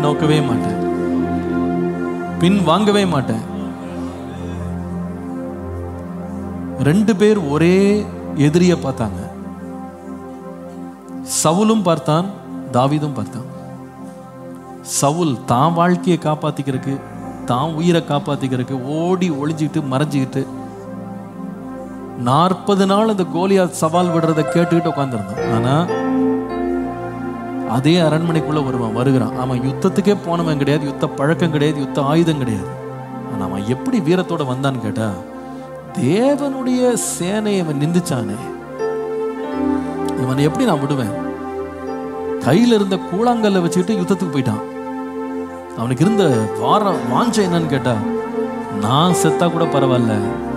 நோக்கவே மாட்டேன் பின் வாங்கவே மாட்டேன் ரெண்டு பேர் ஒரே எதிரிய பார்த்தாங்க சவுலும் பார்த்தான் தாவீதும் பார்த்தான் சவுல் தான் வாழ்க்கையை காப்பாத்திக்கிறதுக்கு தான் உயிரை காப்பாத்திக்கிறதுக்கு ஓடி ஒளிஞ்சுக்கிட்டு மறைஞ்சுக்கிட்டு நாற்பது நாள் அந்த கோலியாத் சவால் விடுறதை கேட்டுக்கிட்டு உட்காந்துருந்தான் ஆனா அதே அரண்மனைக்குள்ள வருவான் வருகிறான் அவன் யுத்தத்துக்கே போனவன் கிடையாது யுத்த பழக்கம் கிடையாது யுத்த ஆயுதம் கிடையாது ஆனா அவன் எப்படி வீரத்தோட வந்தான்னு கேட்டா தேவனுடைய சேனையை இவன் நிந்திச்சானே இவனை எப்படி நான் விடுவேன் கையில இருந்த கூழாங்கல்ல வச்சுக்கிட்டு யுத்தத்துக்கு போயிட்டான் அவனுக்கு இருந்த வார வாஞ்சை என்னன்னு கேட்டா நான் செத்தா கூட பரவாயில்ல